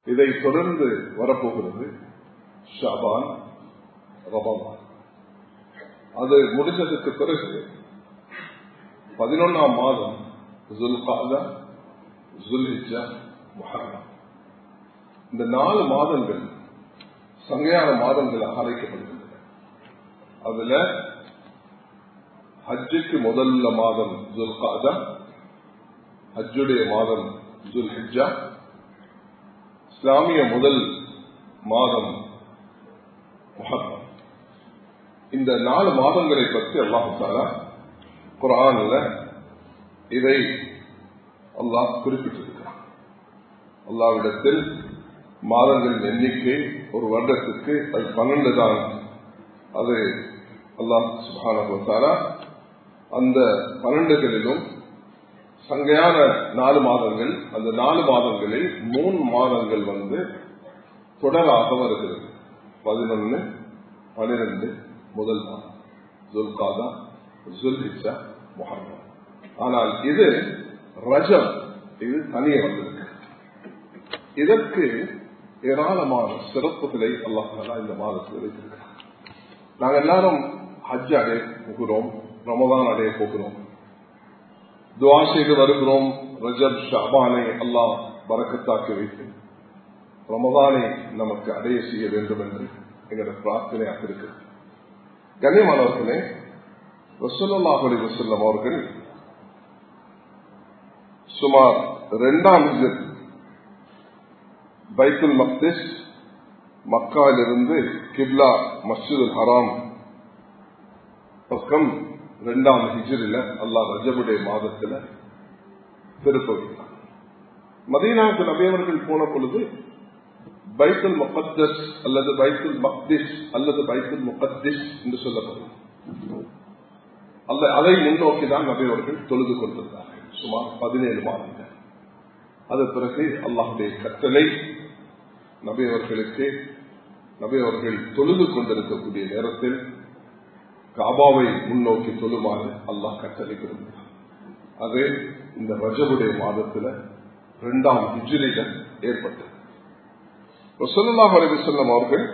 இதை தொடர்ந்து வரப்போகிறது ஷாபான் ரமலான் அது முடிஞ்சதுக்கு பிறகு பதினொன்னாம் மாதம் ஜுல்காதா ஜுல்ஹிஜா முஹர்ரம் இந்த நாலு மாதங்கள் சங்கையான மாதங்களாக அழைக்கப்படுகின்றன அதுல ஹஜ்ஜுக்கு முதல்ல மாதம் ஜுல்காதா ஹஜ்ஜுடைய மாதம் ஜுல்ஹிஜா இஸ்லாமிய முதல் மாதம் முஹர்ரம் இந்த நாலு மாதங்களை பற்றி அல்லாஹாலா குரான்ல இதை அல்லாஹ் குறிப்பிட்டிருக்கிறான் அல்லாவிடத்தில் மாதங்களின் எண்ணிக்கை ஒரு வருடத்துக்கு அது பன்னெண்டு தான் அது அல்லாஹ் சுபானா அந்த பன்னெண்டுகளிலும் சங்கையான நாலு மாதங்கள் அந்த நாலு மாதங்களில் மூணு மாதங்கள் வந்து தொடராக வருகிறது பதினொன்னு பனிரெண்டு முதல் மாதம் ஜுல்காதா ஜுல்ஹிச்சா முஹர்ரம் ஆனால் இது ரஜம் இது தனியே வந்திருக்கு இதற்கு ஏராளமான சிறப்புகளை அல்லாஹாலா இந்த மாதத்தில் வைத்திருக்கிறார் நாங்கள் எல்லாரும் ஹஜ் அடைய போகிறோம் ரமதான் அடைய போகிறோம் துவா செய்து வருகிறோம் ரஜப் ஷாபானை அல்லாஹ் பறக்கத்தாக்கி வைத்து ரமதானை நமக்கு அடைய செய்ய வேண்டும் என்று எங்களோட பிரார்த்தனையாக இருக்கிறது கண்ணியமானவர்களே வசூல்லாஹலி வசல்லம் அவர்கள் சுமார் இரண்டாம் பைத்துல் மக்திஸ் மக்காவிலிருந்து கிப்லா மஸ்ஜிதுல் ஹராம் பக்கம் இரண்டாம் ஹிஜிரில அல்லாஹ் ரஜபுடைய மாதத்துல திருப்பவித்தார் மதீனாவுக்கு நபியவர்கள் போன பொழுது பைத்துல் முகத்தஸ் அல்லது பைத்துல் மக்திஸ் அல்லது பைத்துல் முகத்திஸ் என்று சொல்லப்படும் அல்ல அதை முன்னோக்கி தான் நபியவர்கள் தொழுது கொண்டிருந்தார்கள் சுமார் பதினேழு மாதங்கள் அது பிறகு அல்லாஹுடைய கட்டளை நபியவர்களுக்கு நபியவர்கள் தொழுது கொண்டிருக்கக்கூடிய நேரத்தில் காபாவை முன்னோக்கி தொழுமாறு அல்லாஹ் கட்டளை விரும்பினார் அது இந்த ரஜபுடைய மாதத்துல இரண்டாம் ஹிஜிரில ஏற்பட்டது ரசல்லாஹ் அலிவசல்லம் அவர்கள்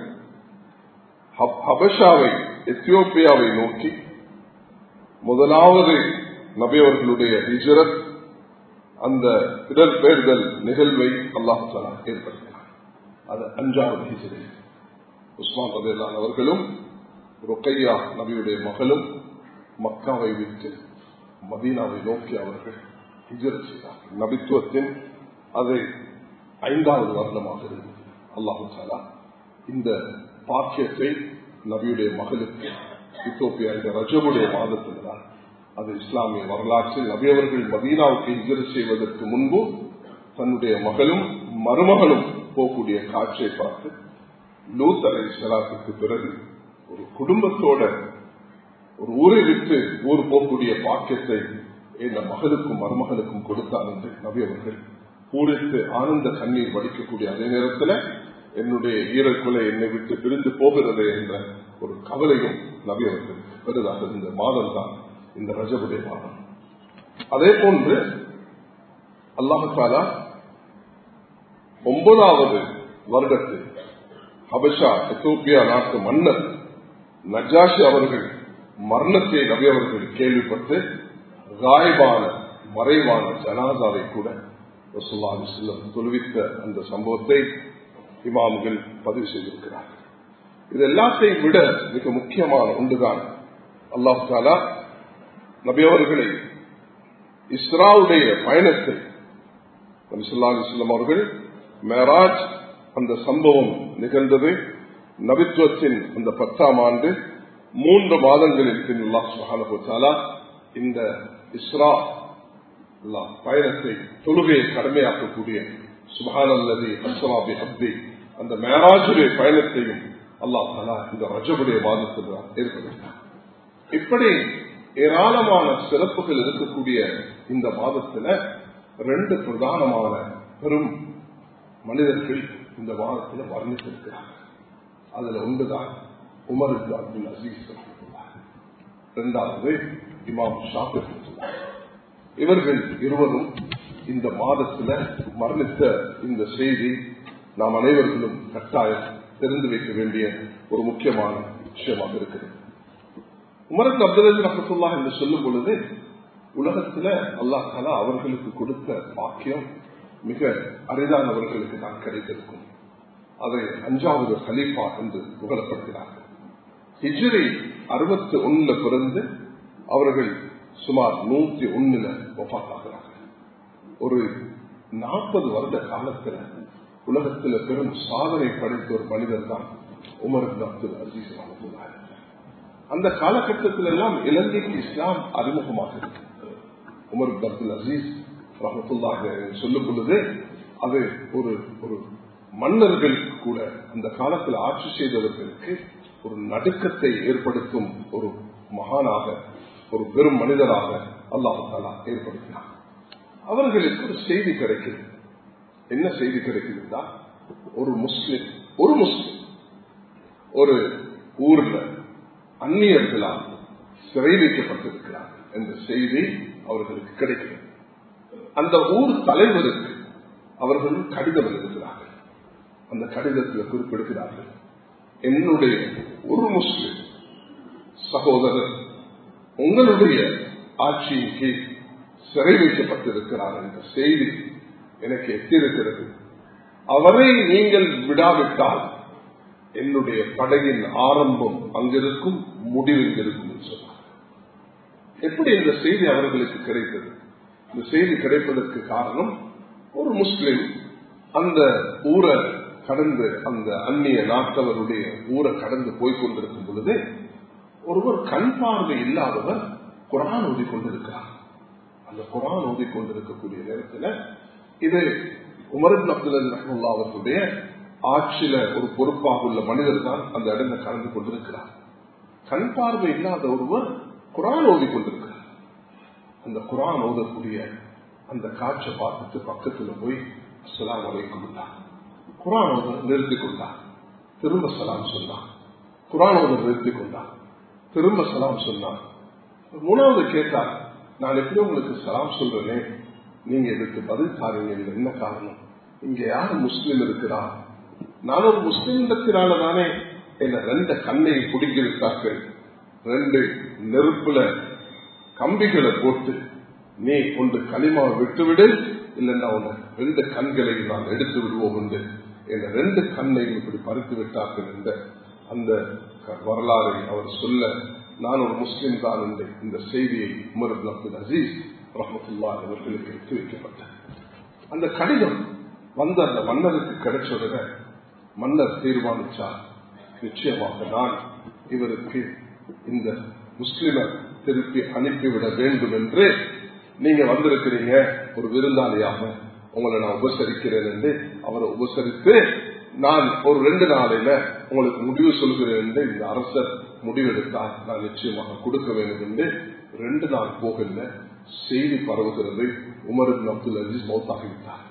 ஹபஷாவை எத்தியோப்பியாவை நோக்கி முதலாவது நபியவர்களுடைய ஹிஜரத் அந்த இடர்பெயர்தல் நிகழ்வை அல்லாஹாலா ஏற்படுத்தினார் அது அஞ்சாவது ஹிஜரை உஸ்மான் ரபேலான் அவர்களும் ருக்கையா நபியுடைய மகளும் மக்காவை விட்டு மதீனாவை நோக்கி அவர்கள் ஹிஜர் செய்தார்கள் நபித்துவத்தின் அது ஐந்தாவது வருடமாக இருந்தது அல்லாஹு சாலா இந்த பாக்கியத்தை நபியுடைய மகளுக்கு இத்தோப்பியா இந்த ரஜபுடைய மாதத்தில்தான் அது இஸ்லாமிய வரலாற்றில் நபியவர்கள் மதீனாவுக்கு ஹிஜர் செய்வதற்கு முன்பு தன்னுடைய மகளும் மருமகளும் போகக்கூடிய காட்சியை பார்த்து லூத் அலை சலாத்துக்கு பிறகு ஒரு குடும்பத்தோட ஒரு ஊரை விட்டு ஊர் போகக்கூடிய பாக்கியத்தை என் மகளுக்கும் மருமகளுக்கும் கொடுத்தார் என்று நபி அவர்கள் பூரித்து ஆனந்த கண்ணீர் வடிக்கக்கூடிய அதே நேரத்தில் என்னுடைய ஈரக்குலை என்னை விட்டு பிரிந்து போகிறது என்ற ஒரு கவலையும் நபி அவர்கள் பெரிதாக இந்த மாதம் தான் இந்த ரஜபுடைய மாதம் அதே போன்று அல்லாஹாலா ஒன்பதாவது வருடத்தில் ஹபஷா எத்தோப்பியா நாட்டு மன்னர் நஜாஷி அவர்கள் மரணத்தை நபி அவர்கள் கேள்விப்பட்டு காய்பான மறைவான ஜனாதாவை கூட ரசுல்லாஹி செல்லம் தொழுவித்த அந்த சம்பவத்தை இமாம்கள் பதிவு செய்திருக்கிறார்கள் இது எல்லாத்தையும் விட மிக முக்கியமான ஒன்றுதான் அல்லாஹ் தாலா நபி அவர்களை இஸ்ராவுடைய பயணத்தை நபிசுல்லா செல்லம் அவர்கள் மேராஜ் அந்த சம்பவம் நிகழ்ந்தது நபித்துவத்தின் அந்த பத்தாம் ஆண்டு மூன்று மாதங்களில் பின் சுஹானா இந்த இஸ்ரா பயணத்தை தொழுகையை கடமையாக்கக்கூடிய சுபஹான் அல்லது அஸ்லாபி அப்தி அந்த மேராஜுடைய பயணத்தையும் அல்லாஹ் தாலா இந்த ரஜபுடைய மாதத்தில் ஏற்படுத்தினார் இப்படி ஏராளமான சிறப்புகள் இருக்கக்கூடிய இந்த மாதத்துல ரெண்டு பிரதானமான பெரும் மனிதர்கள் இந்த மாதத்தில் வர்ணித்திருக்கிறார்கள் அதுல ஒன்றுதான் உமர் அப்துல் அசீஸ் இரண்டாவது இமாம் ஷாஃபி இவர்கள் இருவரும் இந்த மாதத்துல மரணித்த இந்த செய்தி நாம் அனைவர்களும் கட்டாயம் தெரிந்து வைக்க வேண்டிய ஒரு முக்கியமான விஷயமாக இருக்கிறது உமரத் அப்துல் ரஹத்துல்லா என்று சொல்லும் பொழுது உலகத்துல அல்லாஹ் தாலா அவர்களுக்கு கொடுத்த பாக்கியம் மிக அரிதானவர்களுக்கு தான் கிடைத்திருக்கும் அதை அஞ்சாவது ஹலீஃபா என்று புகழப்படுகிறார்கள் ஹிஜ்ரி அறுபத்தி ஒண்ணுல பிறந்து அவர்கள் சுமார் நூத்தி ஒண்ணுல ஒப்பாத்தாகிறார்கள் ஒரு நாற்பது வருட காலத்துல உலகத்துல பெரும் சாதனை படைத்த ஒரு மனிதர் தான் உமர் அப்துல் அசீஸ் ரஹமத்துல்லாஹி அந்த காலகட்டத்தில் எல்லாம் இலங்கைக்கு இஸ்லாம் அறிமுகமாக உமர் அப்துல் அசீஸ் ரஹமத்துல்லாக சொல்லும் பொழுது அது ஒரு ஒரு மன்னர்களுக்கு கூட அந்த காலத்தில் ஆட்சி செய்தவர்களுக்கு ஒரு நடுக்கத்தை ஏற்படுத்தும் ஒரு மகானாக ஒரு பெரும் மனிதராக அல்லாஹாலா ஏற்படுத்தினார் அவர்களுக்கு ஒரு செய்தி கிடைக்குது என்ன செய்தி கிடைக்குதுன்னா ஒரு முஸ்லிம் ஒரு முஸ்லிம் ஒரு ஊர்ல அந்நியர்களால் சிறை வைக்கப்பட்டிருக்கிறார் என்ற செய்தி அவர்களுக்கு கிடைக்கிறது அந்த ஊர் தலைவருக்கு அவர்கள் கடிதம் எழுதுகிறார்கள் அந்த கடிதத்தில் குறிப்பிடுகிறார்கள் என்னுடைய ஒரு முஸ்லிம் சகோதரர் உங்களுடைய ஆட்சியின் கீழ் சிறை வைக்கப்பட்டிருக்கிறார் என்ற செய்தி எனக்கு எட்டிருக்கிறது அவரை நீங்கள் விடாவிட்டால் என்னுடைய படையின் ஆரம்பம் அங்கிருக்கும் முடிவு இங்கிருக்கும் என்று சொன்னார் எப்படி இந்த செய்தி அவர்களுக்கு கிடைத்தது இந்த செய்தி கிடைப்பதற்கு காரணம் ஒரு முஸ்லிம் அந்த ஊரை கடந்து அந்த அந்நிய நாட்டவருடைய ஊரை கடந்து போய்கொண்டிருக்கும் பொழுது ஒருவர் கண் பார்வை இல்லாதவர் குரான் ஓதி கொண்டிருக்கிறார் அந்த குரான் ஓதி கொண்டிருக்கக்கூடிய நேரத்தில் இது உமரத் அப்துல் ரஹமுல்லா அவர்களுடைய ஆட்சியில ஒரு பொறுப்பாக உள்ள மனிதர் தான் அந்த இடங்களை கலந்து கொண்டிருக்கிறார் கண் பார்வை இல்லாத ஒருவர் குரான் ஓதி கொண்டிருக்கிறார் அந்த குரான் ஓதக்கூடிய அந்த காட்சை பார்த்துட்டு பக்கத்துல போய் அஸ்லாம் வலைக்கும் குரான் ஓத நிறுத்தி கொண்டார் திரும்ப சலாம் சொன்னார் குரான் ஓத நிறுத்தி கொண்டார் திரும்ப சலாம் சொன்னார் மூணாவது கேட்டார் நான் எப்படி உங்களுக்கு சலாம் சொல்றேனே நீங்க இதுக்கு பதில் தாருங்க இது என்ன காரணம் இங்க யார் முஸ்லீம் இருக்கிறார் நான் ஒரு முஸ்லீம் இடத்தினால தானே என்ன ரெண்டு கண்ணை பிடிக்கிருக்கார்கள் ரெண்டு நெருப்புல கம்பிகளை போட்டு நீ கொண்டு களிமாவை விட்டுவிடு இல்லைன்னா உன்னை ரெண்டு கண்களை நான் எடுத்து விடுவோம் என்று என ரெண்டு கண்ணையும் இப்படி பறித்து விட்டார்கள் என்ற அந்த வரலாறை அவர் சொல்ல நான் ஒரு முஸ்லீம் தான் என்று இந்த செய்தியை உமர் அப்துல் அசீஸ் ரஹமத்துல்லா அவர்களுக்கு எடுத்து வைக்கப்பட்டார் அந்த கடிதம் வந்த அந்த மன்னருக்கு கிடைச்சதுல மன்னர் தீர்மானிச்சார் நிச்சயமாக நான் இவருக்கு இந்த முஸ்லிமை திருப்பி அனுப்பிவிட வேண்டும் என்று நீங்க வந்திருக்கிறீங்க ஒரு விருந்தாளியாக உங்களை நான் உபசரிக்கிறேன் என்று அவரை உபசரித்து நான் ஒரு ரெண்டு நாளையில உங்களுக்கு முடிவு சொல்கிறேன் என்று இந்த அரசர் முடிவெடுத்தார் நான் நிச்சயமாக கொடுக்க வேண்டும் என்று ரெண்டு நாள் போகல செய்தி பரவுகிறது உமரின் அப்துல் அஜீஸ் மௌத்தாகிவிட்டார்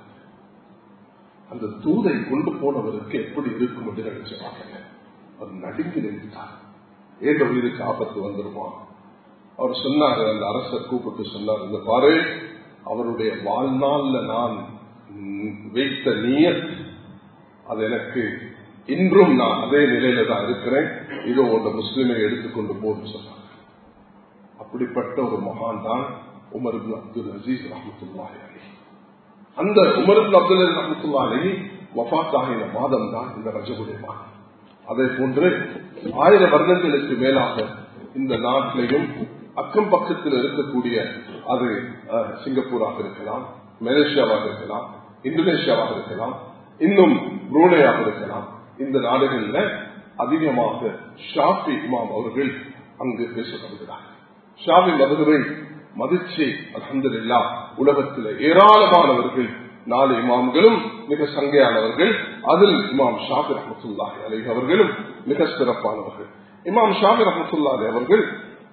அந்த தூதை கொண்டு போனவருக்கு எப்படி இருக்கும் என்று நினைச்சாங்க அவர் நடுங்கி நின்றுட்டார் ஏன் உயிருக்கு ஆபத்து வந்துருமா அவர் சொன்னார் அந்த அரசர் கூப்பிட்டு சொன்னார் இந்த பாரு அவருடைய வாழ்நாள்ல நான் வைத்த நீயத் அது எனக்கு இன்றும் நான் அதே நிலையில தான் இருக்கிறேன் இதோ உங்க முஸ்லிமை எடுத்துக்கொண்டு போன்னு சொன்னார் அப்படிப்பட்ட ஒரு மகான் தான் உமர் அப்துல் அசீஸ் ரஹமத்துல்லாஹி அலி அந்த உமர் அப்துல் ரஹமத்துல்லாஹி வஃத் ஆகின மாதம் தான் இந்த ரஜகுடைய மாதம் அதே போன்று ஆயிரம் வருடங்களுக்கு மேலாக இந்த நாட்டிலையும் அக்கம் பக்கத்தில் இருக்கக்கூடிய அது சிங்கப்பூராக இருக்கலாம் மலேசியாவாக இருக்கலாம் இந்தோனேஷியாவாக இருக்கலாம் இன்னும் புரூனையாக இருக்கலாம் இந்த நாடுகளில் அதிகமாக ஷாஃபி இமாம் அவர்கள் அங்கு பேசப்படுகிறார் ஷாஃபி மதுரை மதிச்சு அலமதுல்லா உலகத்தில் ஏராளமானவர்கள் நாலு இமாம்களும் மிக சங்கையானவர்கள் அதில் இமாம் ஷாபி ரஹமத்துல்லாஹி அலி அவர்களும் மிக சிறப்பானவர்கள் இமாம் ஷாபி ரஹமத்துல்லாஹி அவர்கள்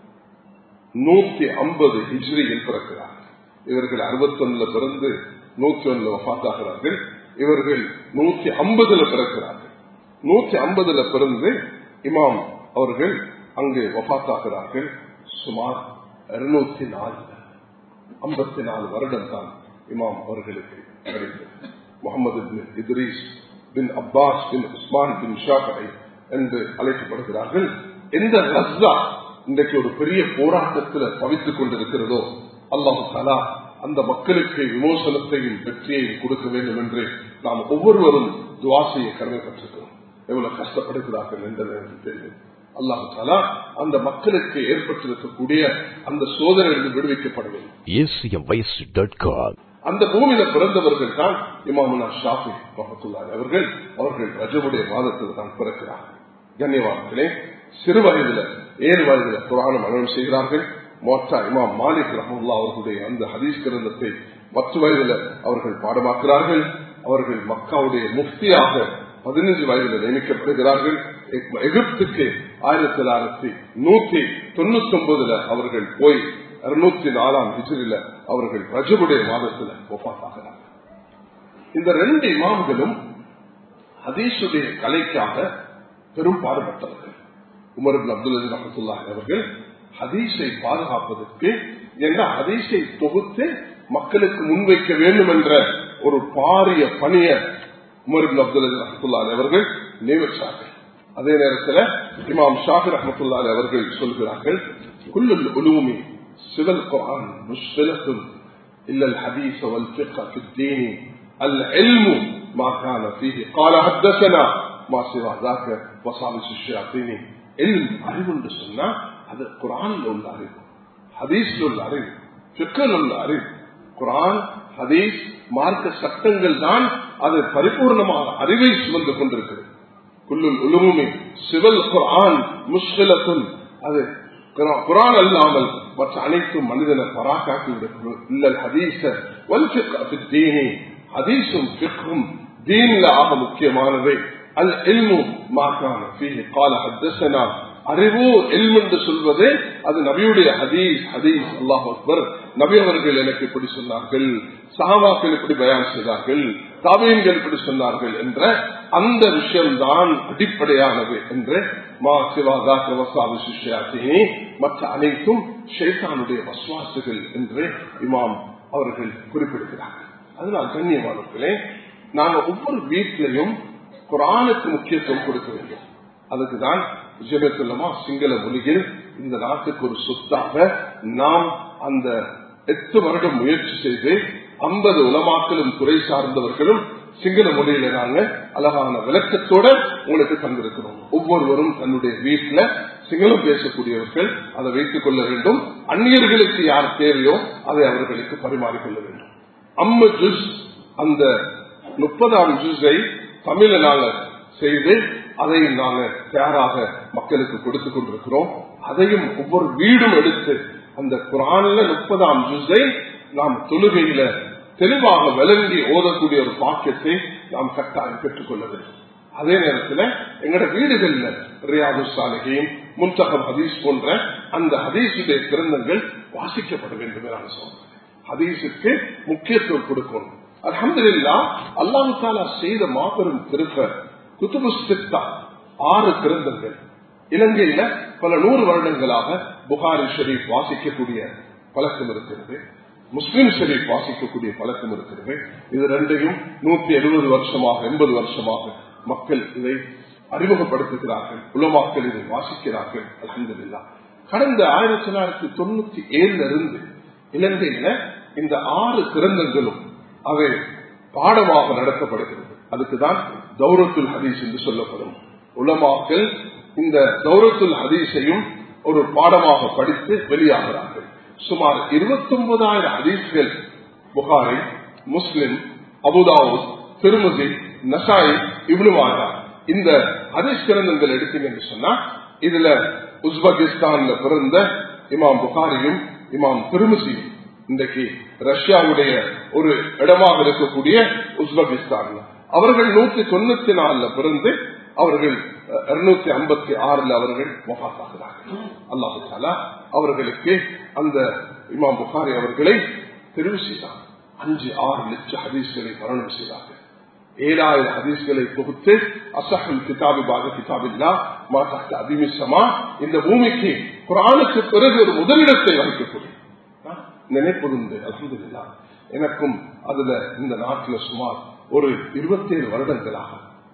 நூத்தி ஐம்பது ஹிஜ்ரியில் பிறக்கிறார் இவர்கள் அறுபத்தி ஒண்ணுல பிறந்து நூத்தி ஒண்ணுல வஃத்தாகிறார்கள் இவர்கள் நூத்தி ஐம்பதுல பிறக்கிறார்கள் நூத்தி ஐம்பதுல பிறந்து இமாம் அவர்கள் அங்கு வஃத்தாகிறார்கள் சுமார் இருநூத்தி நாலு ஐம்பத்தி நாலு வருடம் தான் இமாம் அவர்களுக்கு கிடைத்தது முகமது இத்ரீஸ் பின் அப்பாஸ் பின் உஸ்மான் பின் ஷாஃபை என்று அழைக்கப்படுகிறார்கள் எந்த ரஸ்ஸா இன்றைக்கு ஒரு பெரிய போராட்டத்தில் தவித்துக் கொண்டிருக்கிறதோ அல்லாஹு தாலா அந்த மக்களுக்கு விமோசனத்தையும் வெற்றியையும் கொடுக்க வேண்டும் என்று நாம் ஒவ்வொருவரும் துவா செய்ய கடமைப்பட்டிருக்கிறோம் எவ்வளவு கஷ்டப்படுகிறார்கள் என்றது எனக்கு தெரியும் அல்லாஹு தாலா அந்த மக்களுக்கு ஏற்பட்டிருக்கக்கூடிய அந்த சோதனையிலிருந்து விடுவிக்கப்பட வேண்டும் acmvoice.com. அந்த பூமியில பிறந்தவர்கள் தான் இமாமுனா ஷாஃபி மஹத்துல்லாஹி அவர்கள் அவர்கள் ரஜபுடைய மாதத்தில் தான் பிறக்கிறார்கள் கண்ணியவான்களே சிறு வயதுல ஏழு வயதுல புராணம் மனனம் செய்கிறார்கள் மோட்டா இமாம் மாலிக் ரஹமுல்லா அவர்களுடைய அந்த ஹதீஸ் கிரந்தத்தை பத்து வயதுல அவர்கள் பாடமாக்குறார்கள் அவர்கள் மக்காவுடைய முஃப்தியாக பதினஞ்சு வயதில் நியமிக்கப்படுகிறார்கள் எக்- எகிப்துக்கு ஆயிரத்தி தொள்ளாயிரத்தி நூத்தி தொண்ணூத்தி ஒன்பதுல அவர்கள் போய் இருநூத்தி நாலாம் ஹிஜ்ரில அவர்கள் ரஜபுடைய மாதத்துல ஒப்பாத்தாகிறார்கள் இந்த ரெண்டு இமாம்களும் ஹதீஸுடைய கலைக்காக பெரும் பாடுபட்டவர்கள் உமர் இப்னு அப்துல் அஜீஸ் ரஹமத்துல்லாஹி அவர்கள் ஹதீஸை பாதுகாப்பதற்கு என்ன ஹதீஸை தொகுத்து மக்களுக்கு முன்வைக்க வேண்டும் என்ற ஒரு பாரிய பணிய உமர் இப்னு அப்துல் அஜீஸ் ரஹமத்துல்லாஹி அவர்கள் நியமிச்சார்கள் அதே நேரத்தில் இமாம் ஷாஹி ரஹமத்துல்லாஹி அவர்கள் சொல்கிறார்கள் குல்லுல் உலூமி சிவல் குர்ஆன் முஷ்கிலத்துன் إلا الحديث والفقه في الدين العلم ما كان فيه قال حدثنا ما سوى ذاك وصابس الشياطين علم அறிவு என்று சொன்னா அது குரான்ல உள்ள அறிவு ஹதீஸ்ல உள்ள அறிவு ஃபிக்கல் உள்ள அறிவு குரான் ஹதீஸ் மார்க்க சட்டங்கள் தான் அது பரிபூர்ணமாக அறிவை சுமந்து கொண்டிருக்கிறது குல்லுல் உலுமுமி சிவல் குரான் முஷ்கிலத்துன் அது குரா- குரான் அல்லாமல் மற்ற அனைத்தும் மனிதனை பராக்காக்கி விடுகிறது இல்ல ஹதீஸ வல் ஃபிக்ஹ ஃபி தீனி ஹதீஸும் ஃபிக்ஹும் தீன்ல ஆக முக்கியமானவை அல் இல்மு மாகான ஃபீஹி قال حدثنا அறிவு இல்ம் என்று சொல்வது அது நபியுடைய ஹதீஸ் ஹதீஸ் அல்லாஹ் அக்பர் நபி அவர்கள் எனக்கு இப்படி சொன்னார்கள் சஹாபாக்கள் இப்படி பயான் செய்தார்கள் தாபியன்கள் இப்படி சொன்னார்கள் என்ற அந்த விஷயம்தான் அடிப்படையானது என்று மா சிவாதா கவசாவி சிஷ்யாசினி மற்ற அனைத்தும் ஷேத்தானுடைய வசுவாசுகள் என்று இமாம் அவர்கள் குறிப்பிடுகிறார்கள் அதனால் கண்ணியமானவர்களே நாங்க ஒவ்வொரு வீட்டிலையும் குரானுக்கு முக்கியத்துவம் கொடுக்க வேண்டும் அதுக்குதான் விஜயத்துலமா சிங்கள மொழியில் இந்த நாட்டுக்கு ஒரு சொத்தாக நாம் அந்த எட்டு வருடம் முயற்சி செய்து ஐம்பது உலமாக்களும் துறை சார்ந்தவர்களும் சிங்கள மொழியில நாங்க அழகான விளக்கத்தோட உங்களுக்கு தந்திருக்கிறோம் ஒவ்வொருவரும் தன்னுடைய வீட்டுல சிங்களம் பேசக்கூடியவர்கள் அதை வைத்துக் கொள்ள வேண்டும் அந்நியர்களுக்கு யார் தேவையோ அதை அவர்களுக்கு பரிமாறிக்கொள்ள வேண்டும் அம்ம ஜுஸ் அந்த முப்பதாம் ஜூஸை தமிழ நாங்க செய்து அதை நாங்க தயாராக மக்களுக்கு கொடுத்துக் கொண்டிருக்கிறோம் அதையும் ஒவ்வொரு வீடும் எடுத்து அந்த குரான்ல முப்பதாம் ஜூஸை நாம் தொழுகையில தெளிவாக விளங்கி ஓதக்கூடிய ஒரு பாக்கியத்தை நாம் கட்டாயம் பெற்றுக்கொள்ள வேண்டும் அதே நேரத்தில் எங்கட வீடுகள்ல ரியாது சாலைகையும் முன்தகம் ஹதீஸ் போன்ற அந்த ஹதீசுடைய கிரந்தங்கள் வாசிக்கப்பட வேண்டும் என நான் சொல்றேன் ஹதீஸுக்கு முக்கியத்துவம் கொடுக்கணும் அலமதுல்லா அல்லாஹு தாலா செய்த மாபெரும் திருப்ப குத்துபு சித்தா ஆறு கிரந்தங்கள் இலங்கையில பல நூறு வருடங்களாக புகாரி ஷெரீப் வாசிக்கக்கூடிய பழக்கம் இருக்கிறது முஸ்லிம் ஷெரீப் வாசிக்கக்கூடிய பழக்கம் இருக்கிறது இது ரெண்டையும் நூத்தி எழுபது வருஷமாக எண்பது வருஷமாக மக்கள் இதை அறிமுகப்படுத்துகிறார்கள் உலமாக்கள் இதை வாசிக்கிறார்கள் அலமதுல்லா கடந்த ஆயிரத்தி தொள்ளாயிரத்தி தொண்ணூத்தி ஏழுல இருந்து இலங்கையில இந்த ஆறு கிரந்தங்களும் அவை பாடமாக நடத்தப்படுகிறது அதுக்குதான் தௌரத்துல் ஹதீஸ் என்று சொல்லப்படும் உலமாக்கள் இந்த தௌரத்துல் ஹதீஸையும் ஒரு பாடமாக படித்து வெளியாகிறார்கள் சுமார் இருபத்தி ஒன்பதாயிரம் ஹதீஸ்கள் புகாரி முஸ்லிம் அபுதாவுத் திருமதி நசாய் இப்னுவாரா இந்த ஹதீஸ் கிரந்தங்கள் எடுத்தீங்கன்னு சொன்னா இதுல உஸ்பெகிஸ்தான்ல பிறந்த இமாம் புகாரியும் இமாம் திருமசியும் இன்றைக்கு ரஷ்யாவுடைய ஒரு இடமாக இருக்கக்கூடிய உஸ்பெகிஸ்தான் அவர்கள் நூத்தி தொண்ணூத்தி நாலுல பிறந்து அவர்கள் இருநூத்தி ஐம்பத்தி ஆறுல அவர்கள் மொஹாத்தாகிறார்கள் அல்லாஹு தாலா அவர்களுக்கு அந்த இமாம் புகாரி அவர்களை தெரிவு செய்தார் அஞ்சு ஆறு லட்சம் ஹதீஸ்களை மரணம் செய்தார்கள் ஏழாயிரம் ஹதீஸ்களை தொகுத்து அசஹல் கிதாபி பாக கிதாபில்லா மாதாக்க அபிமிசமா இந்த பூமிக்கு குரானுக்கு பிறகு ஒரு முதலிடத்தை வகிக்கக்கூடிய நினைப்பதுண்டு அலமதுல்லா எனக்கும் அதுல இந்த நாட்டில் சுமார் ஒரு இருபத்தேழு வருடங்களாக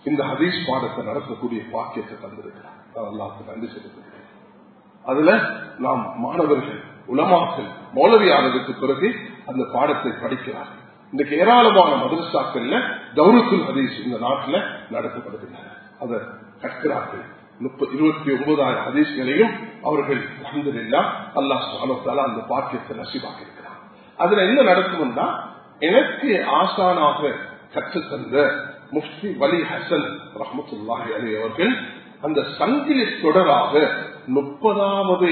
இந்த ஹதீஸ் பாடத்தை நடத்தக்கூடிய பாக்கியத்தை தந்திருக்கிறார் நான் அல்லாஹ்வுக்கு நன்றி செலுத்துகிறேன் அதுல நாம் மாணவர்கள் உலமாக்கள் மௌலவியானதுக்கு பிறகு அந்த பாடத்தை படிக்கிறார்கள் இன்றைக்கு ஏராளமான மதரசாக்கள்ல கௌரத்துல் ஹதீஸ் இந்த நாட்டில் நடத்தப்படுகின்றன அதை கற்கிறார்கள் முப்ப- இருபத்தி ஒன்பதாயிரம் ஹதீஸ்களையும் அவர்கள் அஹமதுல்லா அல்லாஹ் சுப்ஹானஹு வ தஆலா அந்த பாக்கியத்தை நசிவாக இருக்கிறார் அதுல என்ன நடக்கும்னா எனக்கு ஆசானாக கற்றுத்தந்த முஃப்தி வலி ஹசன் ரஹமத்துல்லாஹி அலி அவர்கள் அந்த சங்கிலி தொடராக முப்பதாவது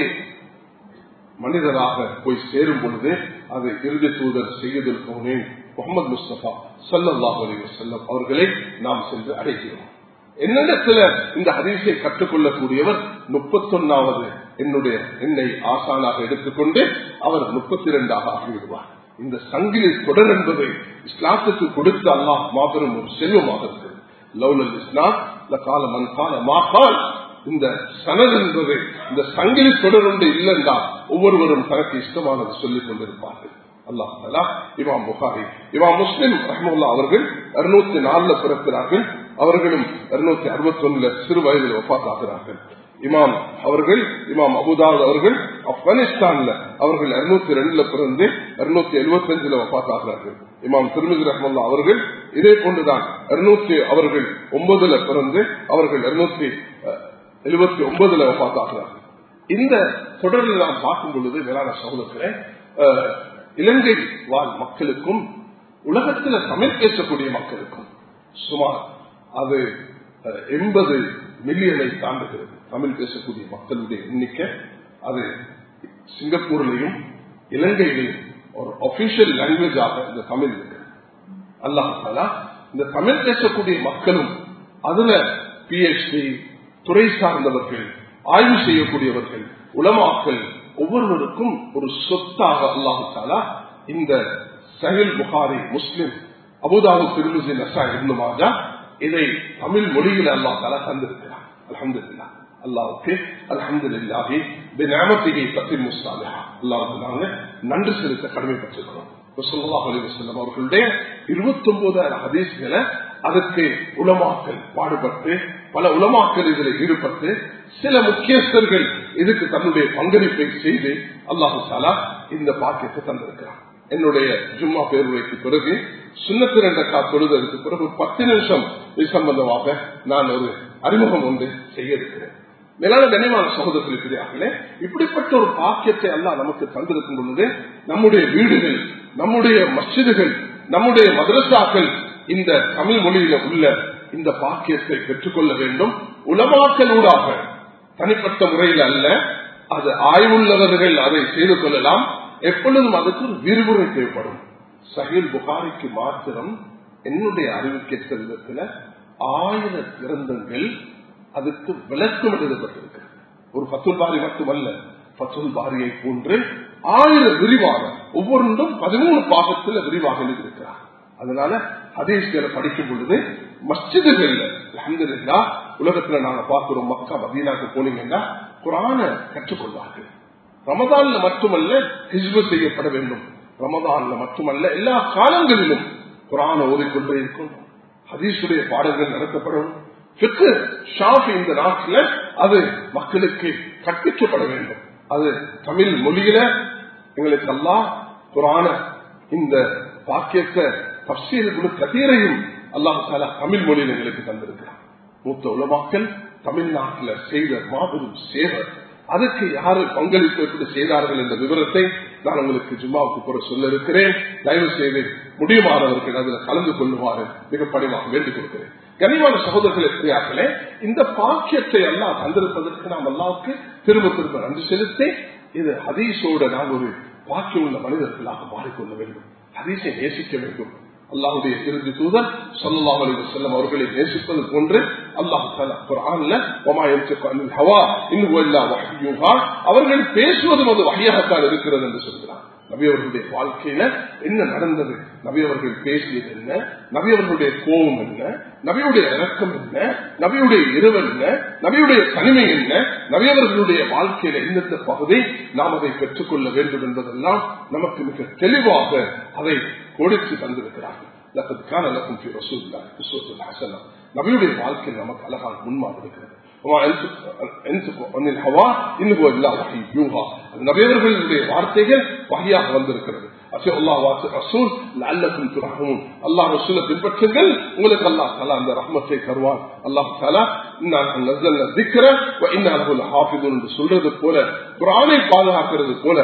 மனிதராக போய் சேரும் பொழுது அது இறுதி தூதர் செய்யதில் போனேன் முகமது முஸ்தபா சல்லாஹ் அலி வசல்லம் அவர்களை நாம் சென்று அடைகிறோம் என்னிடத்துல இந்த ஹதீஸை கற்றுக்கொள்ளக்கூடியவர் முப்பத்தொன்னாவது என்னுடைய என்னை ஆசானாக எடுத்துக்கொண்டு அவர் முப்பத்தி இரண்டாக ஆகிவிடுவார் இந்த சங்கிலி தொடர் என்பதை இஸ்லாத்துக்கு கொடுத்த அல்லாஹ் மாபெரும் ஒரு செல்வமாக இருக்கிறது லவ்லல் இஸ்லாம் கால மன் கால மாகால் இந்த சனது என்பது இந்த சங்கிலி தொடர் ஒன்று இல்லைண்டா ஒவ்வொருவரும் தனக்கு இஷ்டமானது சொல்லிக் கொண்டிருப்பார்கள் அல்லாஹ் தலா இமாம் புகாரி இமாம் முஸ்லிம் ரஹமுல்லா அவர்கள் இருநூத்தி நாலுல பிறக்கிறார்கள் அவர்களும் இருநூத்தி அறுபத்தி ஒண்ணுல சிறு வயதில் ஒப்பாத்தாகிறார்கள் இமாம் அவர்கள் இமாம் அபுதாத் அவர்கள் ஆப்கானிஸ்தான்ல அவர்கள் இருநூத்தி ரெண்டுல பிறந்து இருநூத்தி எழுபத்தி அஞ்சுல ஒப்பாத்தாகிறார்கள் இமாம் திருமிதி ரஹமுல்லா அவர்கள் இதே போன்றுதான் இருநூத்தி அவர்கள் ஒன்பதுல பிறந்து அவர்கள் இருநூத்தி எழுபத்தி ஒன்பதுல ஒப்பாத்தாகிறார்கள் இந்த தொடரில் நாம் பார்க்கும் பொழுது வேளாண் சகோதரர்களே அஹ், இலங்கை வாழ் மக்களுக்கும் உலகத்தில் தமிழ் பேசக்கூடிய மக்களுக்கும் சுமார் அது அஹ், எண்பது மில்லியனை தாண்டுகிறது தமிழ் பேசக்கூடிய மக்களுடைய எண்ணிக்கை அது சிங்கப்பூர்லையும் இலங்கையிலையும் ஒரு ஒபிஷியல் லாங்குவேஜாக இந்த தமிழ் இருக்கு அல்லாஹாலா இந்த தமிழ் பேசக்கூடிய மக்களும் அதுல பிஎச்டி துறை சார்ந்தவர்கள் ஆய்வு செய்யக்கூடியவர்கள் உலமாக்கள் ஒவ்வொருவருக்கும் ஒரு சொத்தாக அல்லாஹு தாலா இந்த சஹில் புகாரி முஸ்லிம் அபுதாபு திருமிசி நசா இருந்து மாஜா இதை தமிழ் மொழியில் அல்லாஹ் தாலா தந்திருக்கிறார் அலமதுல்லா அல்லாவுக்கு அலமதுல்லாஹி நியமத்திகை பத்தி முஸ்லாலிஹா அல்லாவுக்கு நாங்க நன்றி செலுத்த கடமைப்பட்டிருக்கிறோம் ரசூலுல்லாஹி அலைஹி வஸல்லம் அவர்களுடைய இருபத்தி ஒன்பதாயிரம் ஹதீஸ்களை அதற்கு உலமாக்கல் பாடுபட்டு பல உலமாக்கல் இதில் ஈடுபட்டு சில முக்கியஸ்தர்கள் இதுக்கு தன்னுடைய பங்களிப்பை செய்து அல்லாஹு தாலா இந்த பாக்கியத்தை தந்திருக்கிறார் என்னுடைய ஜும்மா பேருரைக்கு பிறகு சுண்ணத்து ரெண்ட தொழுதற்கு பிறகு பத்து நிமிஷம் இது சம்பந்தமாக நான் ஒரு அறிமுகம் ஒன்று செய்ய இருக்கிறேன் மேலான கனிமான சகோதரர்களுக்கு இப்படிப்பட்ட ஒரு பாக்கியத்தை எல்லாம் நமக்கு தந்திருக்கும் பொழுது நம்முடைய வீடுகள் நம்முடைய மஸ்ஜிதுகள் நம்முடைய மதரசாக்கள் இந்த தமிழ் மொழியில உள்ள இந்த பாக்கியத்தை பெற்றுக்கொள்ள வேண்டும் உலமாக்களூடாக தனிப்பட்ட முறையில் அல்ல அது ஆய்வுள்ளவர்கள் அதை செய்து கொள்ளலாம் எப்பொழுதும் அதுக்கு ஒரு விரிவுரை தேவைப்படும் சஹீல் புகாரிக்கு மாத்திரம் என்னுடைய அறிவிக்கேற்ற விதத்துல ஆயிர கிரந்தங்கள் அதுக்கு விளக்கம் எழுதப்பட்டிருக்கு ஒரு பத்துல் பாரி மட்டுமல்ல பத்துல் பாரியை போன்று ஆயிரம் விரிவாக ஒவ்வொன்றும் பதிமூணு பாகத்தில் விரிவாக எழுதியிருக்கிறார் அதனால ஹதீஸ்களை படிக்கும் பொழுது மஸ்ஜிதுகள்ல அஹமதுல்லா உலகத்துல நாங்க பார்க்கிறோம் மக்கா மதீனாக்கு போனீங்கன்னா குரான கற்றுக்கொள்வார்கள் ரமதான்ல மட்டுமல்ல ஹிஜ்பு செய்யப்பட வேண்டும் ரமதான்ல மட்டுமல்ல எல்லா காலங்களிலும் குரான ஓதிக்கொண்டே இருக்கும் ஹதீஸுடைய பாடங்கள் நடத்தப்படும் பிற்கு ஷாஃபி இந்த நாட்டில் அது மக்களுக்கு கற்பிக்கப்பட வேண்டும் அது தமிழ் மொழியில எங்களுக்கு எல்லாம் குரான இந்த பாக்கியத்தை தப்சீலுக்கு கதீரையும் அல்லாஹ் தாலா தமிழ் மொழியில் எங்களுக்கு தந்திருக்கிறார் மூத்த உலமாக்கள் தமிழ்நாட்டில் செய்த மாபெரும் சேவை அதுக்கு யாரு பங்களிப்பு எப்படி செய்தார்கள் என்ற விவரத்தை நான் உங்களுக்கு ஜும்மாவுக்கு புற சொல்ல இருக்கிறேன் தயவு செய்து முடியுமானவர்கள் அதில் கலந்து கொள்ளுமாறு மிக பணிவாக வேண்டிக் கொடுக்கிறேன் கனிவான சகோதரர்கள் இருக்கிறார்களே இந்த பாக்கியத்தை எல்லாம் தந்திருப்பதற்கு நாம் அல்லாவுக்கு திரும்ப திரும்ப நன்றி செலுத்தி இது ஹதீஸோட நாம் ஒரு பாக்கியம் உள்ள மனிதர்களாக மாறிக்கொள்ள வேண்டும் ஹதீஸை நேசிக்க வேண்டும் அல்லாஹுடைய இறுதி தூதர் சொல்லலாம் அலி செல்லம் அவர்களை நேசிப்பது போன்று அல்லாஹ் அவர்கள் பேசுவதும் அது வகையாகத்தான் இருக்கிறது என்று சொல்கிறார் நபி அவர்களுடைய வாழ்க்கையில என்ன நடந்தது நபி அவர்கள் பேசியது என்ன நபி அவர்களுடைய கோபம் என்ன நபியுடைய இறக்கம் என்ன நபியுடைய இரவு என்ன நபியுடைய தனிமை என்ன நபி அவர்களுடைய வாழ்க்கையில எந்தெந்த பகுதி நாம் அதை பெற்றுக்கொள்ள வேண்டும் என்பதெல்லாம் நமக்கு மிக தெளிவாக அதை கொடுத்து தந்திருக்கிறார்கள் நபியுடைய வாழ்க்கை நமக்கு அழகான முன்மாதிரி இருக்கிறது நபியவர்களுடைய வார்த்தைகள் வகையாக வந்திருக்கிறது அல்லாஹ் ரசூலை பின்பற்றுங்கள் உங்களுக்கு அல்லாஹ் தலா அந்த ரஹ்மத்தை தருவான் அல்லாஹ் தலா என்று சொல்றது போல குரானை பாதுகாக்கிறது போல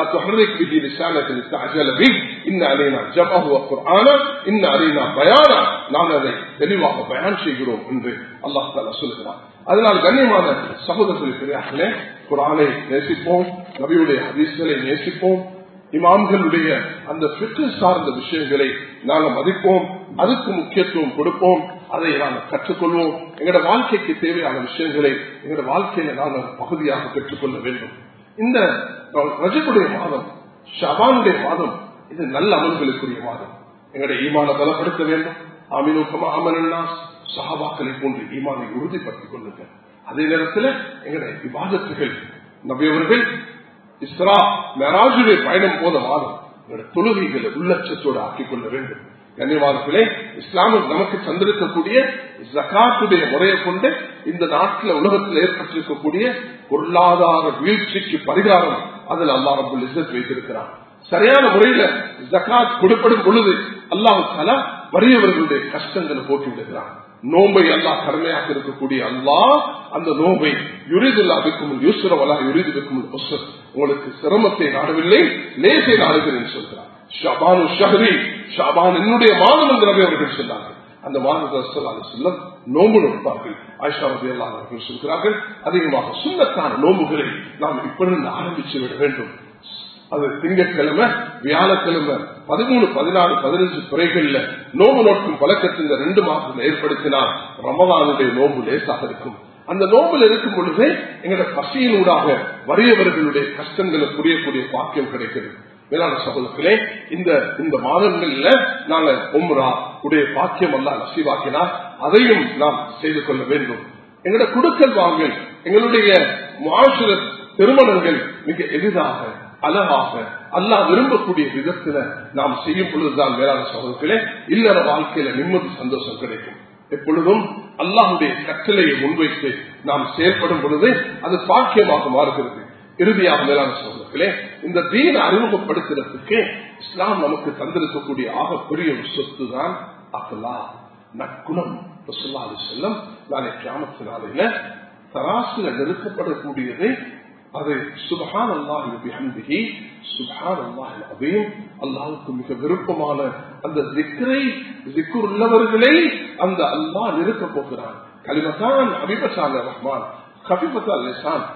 நான் அதை தெளிவாக பயன் செய்கிறோம் என்று அல்லாஹ் தாலா சொல்லுகிறார் அதனால் கண்ணியமான சகோதரர்கள் பெரியார்களே குரானை நேசிப்போம் நபியுடைய ஹதீஸ்களை நேசிப்போம் இமாம்களுடைய அந்த பிற்கு சார்ந்த விஷயங்களை நாங்கள் மதிப்போம் அதுக்கு முக்கியத்துவம் கொடுப்போம் அதை நாங்கள் கற்றுக்கொள்வோம் எங்களோட வாழ்க்கைக்கு தேவையான விஷயங்களை எங்களோட வாழ்க்கையில நாங்கள் பகுதியாக பெற்றுக்கொள்ள வேண்டும் இந்த ரஜகுடைய மாதம் ஷபானுடைய மாதம் இது நல்ல அமல்களுக்குரிய மாதம் எங்களுடைய ஈமான பலப்படுத்த வேண்டும் அமினோக்கமா அமனா சஹாபாக்களை போன்று ஈமானை உறுதிப்படுத்திக் கொள்ளுங்கள் அதே நேரத்தில் எங்களுடைய விவாதத்துகள் நபியவர்கள் இஸ்ரா மெராஜுடைய பயணம் போத மாதம் தொழுகைகளை உள்ளட்சத்தோடு ஆக்கிக் கொள்ள வேண்டும் கண்ணியவாதத்திலே இஸ்லாமில் நமக்கு தந்திருக்கக்கூடிய ஜக்காத்துடைய முறையை கொண்டு இந்த நாட்டில் உலகத்தில் ஏற்பட்டிருக்கக்கூடிய பொருளாதார வீழ்ச்சிக்கு பரிகாரம் அதில் அல்லா ரபுல் இசத் வைத்திருக்கிறார் சரியான முறையில ஜக்காத் கொடுப்படும் பொழுது அல்லாஹு தலா வறியவர்களுடைய கஷ்டங்களை போக்கி விடுகிறான் நோம்பை அல்லாஹ் கடமையாக இருக்கக்கூடிய அல்லாஹ் அந்த நோம்பை யுரிதுல்லா இருக்கும் யூசுரவலா யுரிது இருக்கும் உங்களுக்கு சிரமத்தை நாடவில்லை லேசை நாடுகிறேன் சொல்கிறார் ஷபானு ஷஹரி ஷாபான் என்னுடைய மாதம் என்று அவர்கள் சொன்னார்கள் அந்த மாதத்தை செல்லம் நோம்பு நோட்பார்கள் ஆயிஷா ரபி அவர்கள் சொல்கிறார்கள் அதிகமாக சுண்ணத்தான நோம்புகளை நாம் இப்பொழுது ஆரம்பிச்சு விட வேண்டும் அது திங்கட்கிழமை வியாழக்கிழமை பதிமூணு பதினாறு பதினஞ்சு துறைகள்ல நோம்பு நோக்கும் பழக்கத்தை இந்த ரெண்டு மாதத்தில் ஏற்படுத்தினால் ரமதானுடைய நோம்பு லேசாக இருக்கும் அந்த நோம்பில் இருக்கும் பொழுதே எங்களோட பசியினூடாக வறியவர்களுடைய கஷ்டங்களை புரியக்கூடிய பாக்கியம் கிடைக்கிறது மேலான சகோதரர்களே இந்த இந்த மாதங்கள்ல நாங்க உம்ரா உடைய பாக்கியம் அல்ல நசீவாக்கினா அதையும் நாம் செய்து கொள்ள வேண்டும் எங்களோட குடுக்கல் வாங்கல் எங்களுடைய மாசுர திருமணங்கள் மிக எளிதாக அழகாக அல்லா விரும்பக்கூடிய விதத்துல நாம் செய்யும் பொழுதுதான் மேலான சகோதரர்களே இல்லற வாழ்க்கையில நிம்மதி சந்தோஷம் கிடைக்கும் எப்பொழுதும் அல்லாஹுடைய கட்டளையை முன்வைத்து நாம் செயல்படும் பொழுது அது பாக்கியமாக மாறுகிறது இறுதியாக மேலான சகோதரர்களே இந்த தீன அறிமுகப்படுத்துறதுக்கு இஸ்லாம் நமக்கு தந்திருக்கக்கூடிய ஆக பெரிய ஒரு சொத்து தான் அகலா நற்குணம் செல்லம் நாளை கிராமத்தினாலையில தராசுல நெருக்கப்படக்கூடியதை அது சுபஹான் அல்லாஹி சுபஹான் அல்லாஹ் அபீம் அல்லாவுக்கு மிக விருப்பமான அந்த திக்கரை திக்குர் உள்ளவர்களை அந்த அல்லாஹ் நிறுத்த போகிறான் கலிமத்தான் அபிபசான் ரஹ்மான் கபிபத்தா லிசான்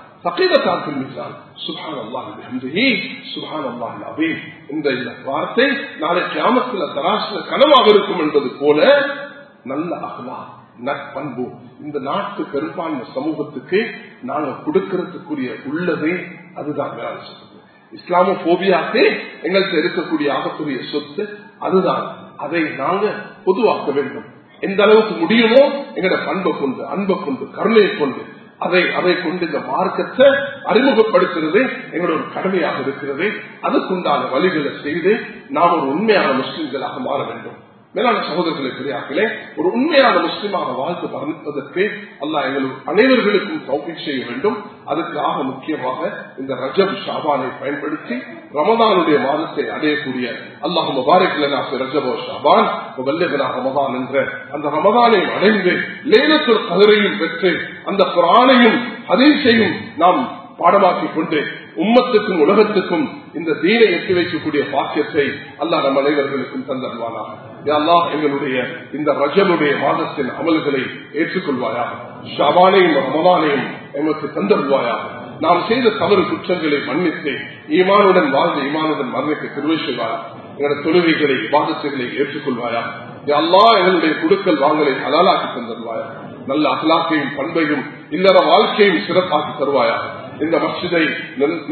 இந்த வார்த்தை நாளை கிராமத்தில் தராசுல கனவாக இருக்கும் என்பது போல நல்ல அகலா நற்பண்பு இந்த நாட்டு பெரும்பான்மை சமூகத்துக்கு நாங்க கொடுக்கறதுக்குரிய உள்ளதே அதுதான் வேலை சொல்றது இஸ்லாம போபியாக்கு எங்கள்கிட்ட இருக்கக்கூடிய ஆகக்கூடிய சொத்து அதுதான் அதை நாங்க பொதுவாக்க வேண்டும் எந்த அளவுக்கு முடியுமோ எங்களோட பண்பை கொண்டு அன்பை கொண்டு கருணையை கொண்டு அதை அதை கொண்டு இந்த மார்க்கத்தை அறிமுகப்படுத்துறது எங்களோட ஒரு கடமையாக இருக்கிறது அதுக்குண்டான வழிகளை செய்து நாம் ஒரு உண்மையான முஸ்லிம்களாக மாற வேண்டும் மேலான சகோதரர்களை பெரியார்களே ஒரு உண்மையான முஸ்லிமாக வாழ்த்து பரந்துவதற்கு அல்லா எங்களுக்கு அனைவர்களுக்கும் சௌகை செய்ய வேண்டும் அதுக்காக முக்கியமாக இந்த ரஜப் ஷாபானை பயன்படுத்தி ரமதானுடைய மாதத்தை அடையக்கூடிய அல்லாஹ் முபாரக் ரஜபோ ஷாபான் வல்லகனா ரமதான் என்ற அந்த ரமதானையும் அடைந்து லேலத்துள் கதிரையும் பெற்று அந்த குரானையும் ஹதீஸையும் நாம் பாடமாக்கிக் கொண்டு உம்மத்துக்கும் உலகத்துக்கும் இந்த தீனை எட்டி வைக்கக்கூடிய பாக்கியத்தை அல்லாஹ் நம் அனைவர்களுக்கும் தந்தருவானாக அல்லாஹ் எங்களுடைய இந்த ரஜனுடைய மாதத்தின் அமல்களை ஏற்றுக்கொள்வாயாக ஷபானையும் ரமதானையும் எமக்கு தந்தருவாயாக நாம் செய்த தவறு குற்றங்களை மன்னித்து ஈமானுடன் வாழ்ந்து ஈமானுடன் மரணிக்க திருவை செய்வாயா எங்களோட தொழுகைகளை வாதத்துகளை ஏற்றுக்கொள்வாயா அல்லா எங்களுடைய குடுக்கல் வாங்கலை ஹலாலாக்கி தந்தருவாயா நல்ல அகலாக்கையும் பண்பையும் இல்லற வாழ்க்கையும் சிறப்பாக்கி தருவாயா இந்த மசிதை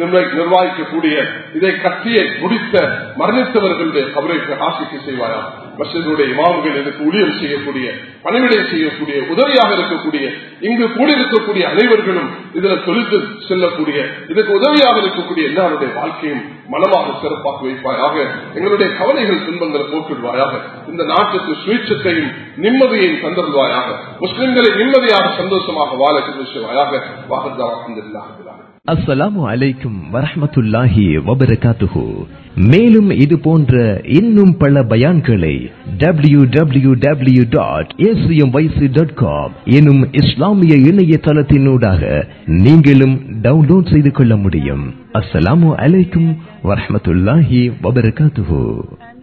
நிர்வாகிக்கக்கூடிய இதை கட்டியை முடித்த மரணித்தவர்களுடைய கவரை ஆசிக்க செய்வாயா மசிதனுடைய இமாம்கள் எனக்கு ஊழியம் செய்யக்கூடிய பணிவிடை செய்யக்கூடிய உதவியாக இருக்கக்கூடிய இங்கு கூடியிருக்கக்கூடிய அனைவர்களும் இதுல தொழித்து செல்லக்கூடிய இதுக்கு உதவியாக இருக்கக்கூடிய எல்லாருடைய வாழ்க்கையும் மனமாக சிறப்பாக வைப்பாயாக எங்களுடைய கவலைகள் துன்பங்களை போக்கிடுவாயாக இந்த நாட்டுக்கு சுயேட்சத்தையும் நிம்மதியையும் தந்தருவாயாக முஸ்லிம்களை நிம்மதியாக சந்தோஷமாக வாழ செய்வாயாக வாகத்தான் அல்ஹம்துலில்லாஹ் அஸ்ஸலாமு அலைக்கும் வரஹ்மத்துல்லாஹி வபரகாத்துஹு மேலும் இது போன்ற இன்னும் பல பயான்களை W W W dot dot com எனும் இஸ்லாமிய இணையதளத்தினூடாக நீங்களும் டவுன்லோட் செய்து கொள்ள முடியும் அஸ்ஸலாமு அலைக்கும் வரஹ்மத்துல்லாஹி வபரகாத்துஹு